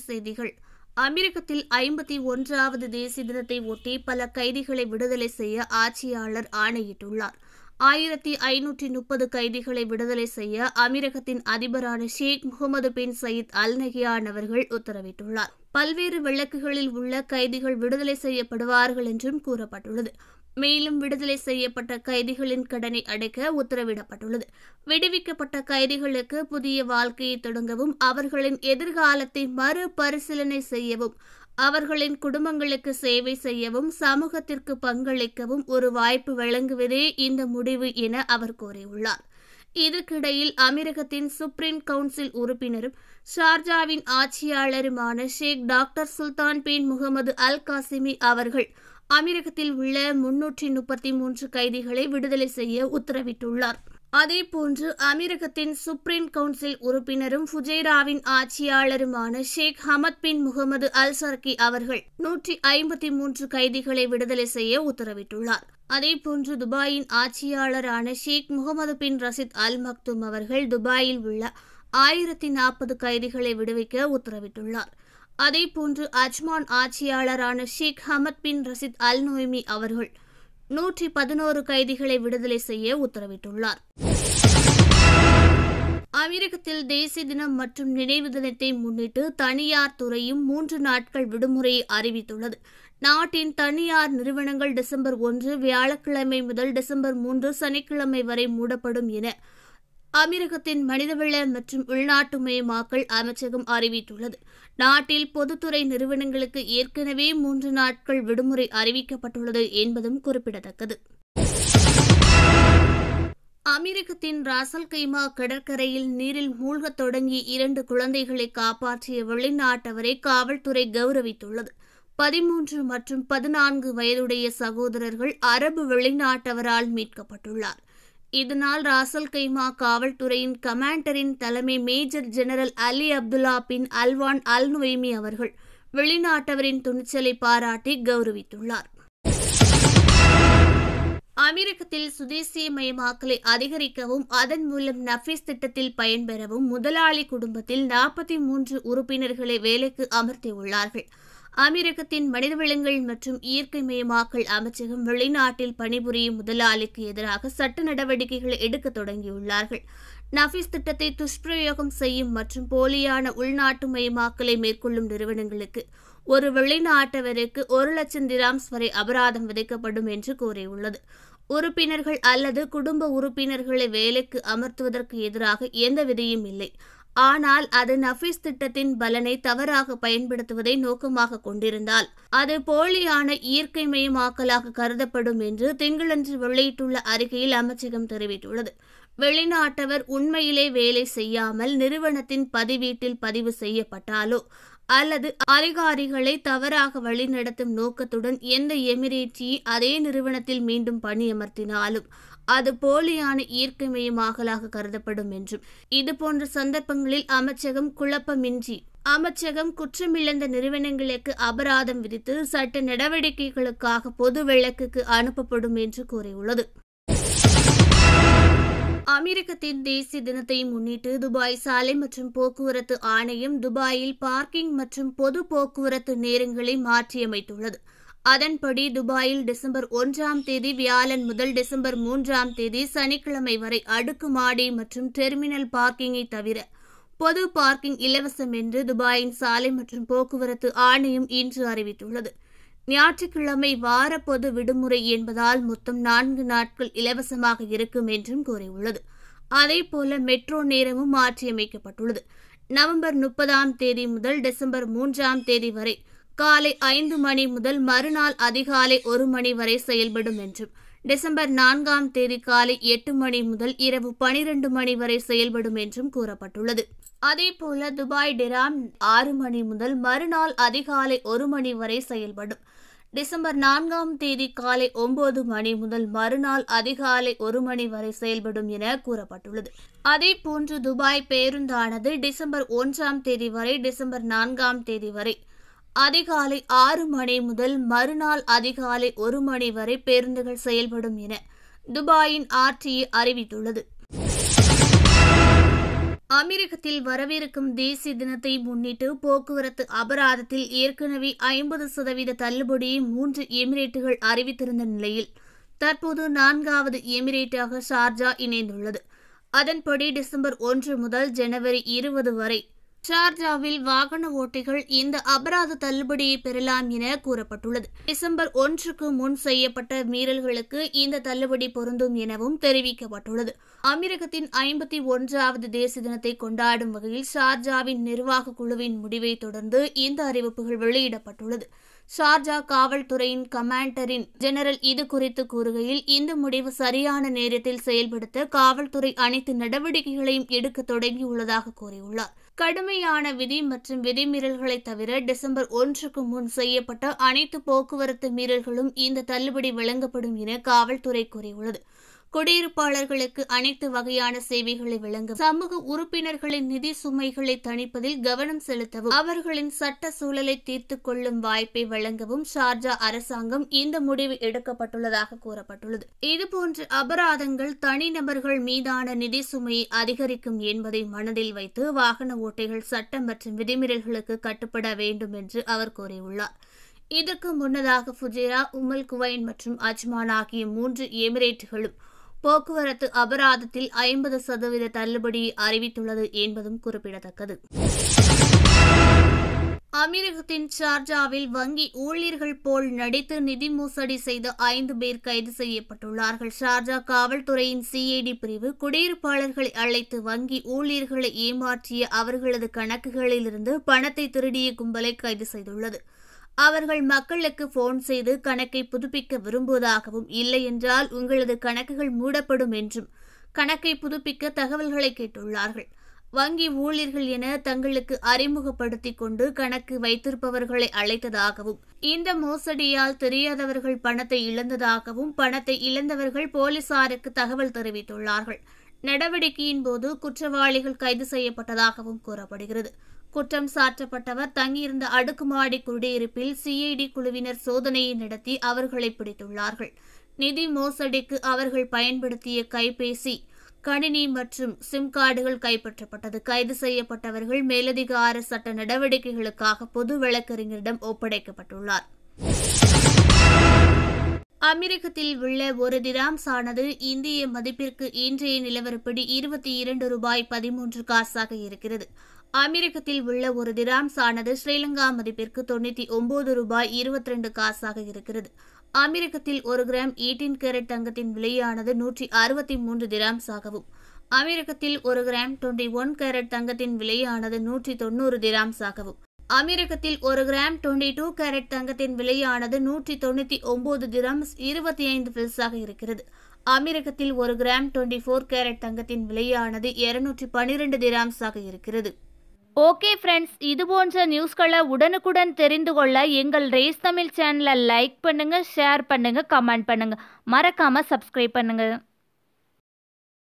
செய்திகள் அமெரிக்கத்தில் ஐம்பத்தி ஒன்றாவது தேசிய தினத்தை ஒட்டி பல கைதிகளை விடுதலை செய்ய ஆட்சியாளர் ஆணையிட்டுள்ளார் ஆயிரத்தி ஐநூற்றி முப்பது கைதிகளை விடுதலை செய்ய அமீரகத்தின் அதிபரான Sheikh Mohamed bin Zayed Al Nahyan அவர்கள் உத்தரவிட்டுள்ளார் பல்வேறு வழக்குகளில் உள்ள கைதிகள் விடுதலை செய்யப்படுவார்கள் என்றும் கூறப்பட்டுள்ளது மேலும் விடுதலை செய்யப்பட்ட கைதிகளின் கடனை அடைக்க உத்தரவிடப்பட்டுள்ளது விடுவிக்கப்பட்ட கைதிகளுக்கு புதிய வாழ்க்கையை தொடங்கவும் அவர்களின் எதிர்காலத்தை மறுபரிசீலனை செய்யவும் அவர்களின் குடும்பங்களுக்கு சேவை செய்யவும் சமூகத்திற்கு பங்களிக்கவும் ஒரு வாய்ப்பு வழங்குவதே இந்த முடிவு என அவர் கூறியுள்ளார் இதற்கிடையில் அமீரகத்தின் சுப்ரீம் கவுன்சில் உறுப்பினரும் ஷார்ஜாவின் ஆட்சியாளருமான Sheikh doctor Sultan bin Muhammad Al Qasimi அவர்கள் அமீரகத்தில் உள்ள முன்னூற்றி முப்பத்தி மூன்று கைதிகளை விடுதலை செய்ய உத்தரவிட்டுள்ளார் அதேபோன்று அமீரகத்தின் சுப்ரீம் கவுன்சில் உறுப்பினரும் ஃபுஜைராவின் ஆட்சியாளருமான ஷேக் ஹமத் பின் முகமது அல் சர்கி அவர்கள் நூற்றி ஐம்பத்தி மூன்று கைதிகளை விடுதலை செய்ய உத்தரவிட்டுள்ளார் அதேபோன்று துபாயின் ஆட்சியாளரான ஷேக் முகமது பின் ரசித் அல் மக்தும் அவர்கள் துபாயில் உள்ள ஆயிரத்தி நாற்பது கைதிகளை விடுவிக்க உத்தரவிட்டுள்ளார் அதேபோன்று அஜ்மான் ஆட்சியாளரான Sheikh Humaid bin Rashid Al Nuaimi அவர்கள் நூற்றி பதினோரு கைதிகளை விடுதலை செய்ய உத்தரவிட்டுள்ளார் அமெரிக்கத்தில் தேசிய தினம் மற்றும் நினைவு தினத்தை முன்னிட்டு தனியார் துறையும் மூன்று நாட்கள் விடுமுறையை அறிவித்துள்ளது நாட்டின் தனியார் நிறுவனங்கள் டிசம்பர் ஒன்று வியாழக்கிழமை முதல் டிசம்பர் மூன்று சனிக்கிழமை வரை மூடப்படும் என அமீரகத்தின் மனிதவள மற்றும் உள்நாட்டுமயமாக்கல் அமைச்சகம் அறிவித்துள்ளது நாட்டில் பொதுத்துறை நிறுவனங்களுக்கு ஏற்கனவே மூன்று நாட்கள் விடுமுறை அறிவிக்கப்பட்டுள்ளது என்பதும் குறிப்பிடத்தக்கது அமெரிக்கத்தின் ராசல் கைமா கடற்கரையில் நீரில் மூழ்கத் தொடங்கி இரண்டு குழந்தைகளை காப்பாற்றிய வெளிநாட்டவரை காவல்துறை கௌரவித்துள்ளது பதிமூன்று மற்றும் பதினான்கு வயதுடைய சகோதரர்கள் அரபு வெளிநாட்டவரால் மீட்கப்பட்டுள்ளார் இதனால் ராசல் கைமா காவல்துறையின் கமாண்டரின் தலைமை major general Ali Abdullah bin Alwan Al Nuaimi அவர்கள் வெளிநாட்டவரின் துணிச்சலை பாராட்டி கௌரவித்துள்ளார் அமெரிக்கத்தில் சுதேசியமயமாக்கலை அதிகரிக்கவும் அதன் மூலம் நஃபீஸ் திட்டத்தில் பயன்பெறவும் முதலாளி குடும்பத்தில் நாற்பத்தி மூன்று உறுப்பினர்களை வேலைக்கு அமர்த்தியுள்ளார்கள் அமெரிக்கத்தின் மனிதவளங்கள் மற்றும் இயற்கை மயமாக்கல் அமைச்சகம் வெளிநாட்டில் பணிபுரியும் முதலாளிக்கு எதிராக சட்ட நடவடிக்கைகளை எடுக்க தொடங்கியுள்ளார்கள் நஃபீஸ் திட்டத்தை துஷ்பிரயோகம் செய்யும் மற்றும் போலியான உள்நாட்டு மயமாக்கலை மேற்கொள்ளும் நிறுவனங்களுக்கு ஒரு வெளிநாட்டவருக்கு ஒரு லட்சம் திராம்ஸ் வரை அபராதம் விதிக்கப்படும் என்று கூறியுள்ளது உறுப்பினர்கள் அல்லது குடும்ப உறுப்பினர்களை வேலைக்கு அமர்த்துவதற்கு எதிராக எந்த விதியும் இல்லை ஆனால் அது நஃபீஸ் திட்டத்தின் பலனை தவறாக பயன்படுத்துவதை நோக்கமாக கொண்டிருந்தால் அது போலியான இயற்கை மயமாக்கலாக கருதப்படும் என்று திங்களன்று வெளியிட்டுள்ள அறிக்கையில் அமைச்சகம் தெரிவித்துள்ளது வெளிநாட்டவர் உண்மையிலே வேலை செய்யாமல் நிறுவனத்தின் பதிவீட்டில் பதிவு செய்யப்பட்டாலோ அல்லது அதிகாரிகளை தவறாக வழிநடத்தும் நோக்கத்துடன் எந்த எமிரேட்டி அதே நிறுவனத்தில் மீண்டும் பணியமர்த்தினாலும் அது போலியான இயற்கைமயமாகலாக கருதப்படும் என்றும் இதுபோன்ற சந்தர்ப்பங்களில் அமைச்சகம் குழப்பமின்றி அமைச்சகம் குற்றமிழந்த நிறுவனங்களுக்கு அபராதம் விதித்து சட்ட நடவடிக்கைகளுக்காக பொது விளக்குக்கு அனுப்பப்படும் என்று கூறியுள்ளது அமெரிக்கத்தின் தேசிய தினத்தை முன்னிட்டு துபாய் சாலை மற்றும் போக்குவரத்து ஆணையம் துபாயில் பார்க்கிங் மற்றும் பொது போக்குவரத்து நேரங்களை மாற்றியமைத்துள்ளது அதன்படி துபாயில் டிசம்பர் ஒன்றாம் தேதி வியாழன் முதல் டிசம்பர் மூன்றாம் தேதி சனிக்கிழமை வரை அடுக்குமாடி மற்றும் டெர்மினல் பார்க்கிங்கை தவிர பொது பார்க்கிங் இலவசம் என்று துபாயின் சாலை மற்றும் போக்குவரத்து ஆணையம் இன்று அறிவித்துள்ளது ஞாயிற்றுக்கிழமை வார பொது விடுமுறை என்பதால் மொத்தம் நான்கு நாட்கள் இலவசமாக இருக்கும் என்றும் கூறியுள்ளது அதேபோல மெட்ரோ நேரமும் மாற்றியமைக்கப்பட்டுள்ளது நவம்பர் முப்பதாம் தேதி முதல் டிசம்பர் மூன்றாம் தேதி வரை காலை ஐந்து மணி முதல் மறுநாள் அதிகாலை ஒரு மணி வரை செயல்படும் என்றும் டிசம்பர் நான்காம் தேதி காலை எட்டு மணி முதல் இரவு பனிரெண்டு மணி வரை செயல்படும் என்றும் கூறப்பட்டுள்ளது அதேபோல துபாய் டிராம் ஆறு மணி முதல் மறுநாள் அதிகாலை ஒரு மணி வரை செயல்படும் டிசம்பர் நான்காம் தேதி காலை ஒன்பது மணி முதல் மறுநாள் அதிகாலை ஒரு மணி வரை செயல்படும் என கூறப்பட்டுள்ளது அதேபோன்று துபாய் பேருந்தானது டிசம்பர் ஒன்றாம் தேதி வரை டிசம்பர் நான்காம் தேதி வரை அதிகாலை ஆறு மணி முதல் மறுநாள் அதிகாலை ஒரு மணி வரை பேருந்துகள் செயல்படும் என துபாயின் ஆர்டிஏ அறிவித்துள்ளது அமெரிக்கத்தில் வரவிருக்கும் தேசிய தினத்தை முன்னிட்டு போக்குவரத்து அபராதத்தில் ஏற்கனவே ஐம்பது சதவீத தள்ளுபடியை மூன்று எமிரேட்டுகள் அறிவித்திருந்த நிலையில் தற்போது நான்காவது எமிரேட்டாக ஷார்ஜா இணைந்துள்ளது அதன்படி டிசம்பர் ஒன்று முதல் ஜனவரி இருபது வரை ஷார்ஜாவில் வாகன ஓட்டிகள் இந்த அபராத தள்ளுபடியை பெறலாம் என கூறப்பட்டுள்ளது டிசம்பர் ஒன்றுக்கு முன் செய்யப்பட்ட மீறல்களுக்கு இந்த தள்ளுபடி பொருந்தும் எனவும் தெரிவிக்கப்பட்டுள்ளது அமெரிக்கத்தின் ஐம்பத்தி ஒன்றாவது தேசிய தினத்தை கொண்டாடும் வகையில் ஷார்ஜாவின் நிர்வாக குழுவின் முடிவை தொடர்ந்து இந்த அறிவிப்புகள் வெளியிடப்பட்டுள்ளது ஷார்ஜா காவல்துறையின் கமாண்டரின் ஜெனரல் இது குறித்து கூறுகையில் இந்த முடிவு சரியான நேரத்தில் செயல்படுத்த காவல்துறை அனைத்து நடவடிக்கைகளையும் எடுக்க தொடங்கியுள்ளதாக கூறியுள்ளார் கடுமையான விதி மற்றும் விதிமீறல்களை தவிர டிசம்பர் ஒன்றுக்கு முன் செய்யப்பட்ட அனைத்து போக்குவரத்து மீறல்களும் இந்த தள்ளுபடி வழங்கப்படும் என காவல்துறை கூறியுள்ளது குடியிருப்பாளர்களுக்கு அனைத்து வகையான சேவைகளை வழங்க சமூக உறுப்பினர்களின் நிதி சுமைகளை தணிப்பதில் கவனம் செலுத்தவும் அவர்களின் சட்ட சூழலை தீர்த்துக் கொள்ளும் வாய்ப்பை வழங்கவும் ஷார்ஜா அரசாங்கம் இந்த முடிவு எடுக்கப்பட்டுள்ளதாக கூறப்பட்டுள்ளது இதுபோன்ற அபராதங்கள் தனிநபர்கள் மீதான நிதி சுமையை அதிகரிக்கும் என்பதை மனதில் வைத்து வாகன ஓட்டிகள் சட்டம் மற்றும் விதிமீறல்களுக்கு கட்டுப்பட வேண்டும் என்று அவர் கூறியுள்ளார் இதற்கு முன்னதாக ஃபுஜேரா உமல் குவைன் மற்றும் அஜ்மான் ஆகிய மூன்று எமிரேட்டுகளும் போக்குவரத்து அபராதத்தில் ஐம்பது சதவீத தள்ளுபடியை அறிவித்துள்ளது என்பதும் குறிப்பிடத்தக்கது அமீரகத்தின் ஷார்ஜாவில் வங்கி ஊழியர்கள் போல் நடித்து நிதி மோசடி செய்த ஐந்து பேர் கைது செய்யப்பட்டுள்ளார்கள் ஷார்ஜா காவல்துறையின் சிஐடி பிரிவு குடியிருப்பாளர்களை அழைத்து வங்கி ஊழியர்களை ஏமாற்றிய அவர்களது கணக்குகளிலிருந்து பணத்தை திருடிய கும்பலை கைது செய்துள்ளது அவர்கள் மக்களுக்கு போன் செய்து கணக்கை புதுப்பிக்க விரும்புவதாகவும் இல்லை என்றால் உங்களது கணக்குகள் மூடப்படும் என்றும் கணக்கை புதுப்பிக்க தகவல்களை கேட்டுள்ளார்கள் வங்கி ஊழியர்கள் என தங்களுக்கு அறிமுகப்படுத்திக் கொண்டு கணக்கு வைத்திருப்பவர்களை அழைத்ததாகவும் இந்த மோசடியால் தெரியாதவர்கள் பணத்தை இழந்ததாகவும் பணத்தை இழந்தவர்கள் போலீசாருக்கு தகவல் தெரிவித்துள்ளார்கள் நடவடிக்கையின் போது குற்றவாளிகள் கைது செய்யப்பட்டதாகவும் கூறப்படுகிறது குற்றம் சாட்டப்பட்டவர் தங்கியிருந்த அடுக்குமாடி குடியிருப்பில் சிஐடி குழுவினர் சோதனையை நடத்தி அவர்களை பிடித்துள்ளார்கள் நிதி மோசடிக்கு அவர்கள் பயன்படுத்திய கைபேசி கணினி மற்றும் சிம் கார்டுகள் கைப்பற்றப்பட்டது கைது செய்யப்பட்டவர்கள் மேலதிகார சட்ட நடவடிக்கைகளுக்காக பொது வழக்கறிஞரிடம் ஒப்படைக்கப்பட்டுள்ளார் அமெரிக்கத்தில் உள்ள ஒரு திராம்ஸ் ஆனது இந்திய மதிப்பிற்கு இன்றைய நிலவரப்படி இருபத்தி இரண்டு ரூபாய் பதிமூன்று காசாக இருக்கிறது அமெரிக்கத்தில் உள்ள ஒரு திராம்ஸ் ஆனது ஸ்ரீலங்கா மதிப்பிற்கு தொண்ணூத்தி ஒன்பது ரூபாய் இருபத்தி ரெண்டு காசாக இருக்கிறது அமெரிக்கத்தில் ஒரு கிராம் எயிட்டீன் கேரட் தங்கத்தின் விலையானது நூற்றி அறுபத்தி மூன்று திராம்ஸ் ஆகவும் அமெரிக்கத்தில் ஒரு கிராம் டுவெண்ட்டி ஒன் கேரட் தங்கத்தின் விலையானது நூற்றி தொண்ணூறு திராம்ஸ் ஆகவும் அமெரிக்கத்தில் ஒரு கிராம் டுவெண்ட்டி டூ கேரட் தங்கத்தின் விலையானது நூற்றி தொண்ணூத்தி ஒன்பது திராம்ஸ் இருபத்தி ஐந்து பில்ஸாக இருக்கிறது அமெரிக்கத்தில் ஒரு கிராம் டுவெண்ட்டி ஃபோர் கேரட் தங்கத்தின் விலையானது இருநூற்றி பன்னிரண்டு திராம்ஸாக இருக்கிறது ஓகே ஃப்ரெண்ட்ஸ் இது போன்ற நியூஸ்களை உடனுக்குடன் தெரிந்து கொள்ள எங்கள் ரேஸ் தமிழ் சேனலை லைக் பண்ணுங்கள் ஷேர் பண்ணுங்கள் கமெண்ட் பண்ணுங்கள் மறக்காமல் சப்ஸ்கிரைப் பண்ணுங்கள்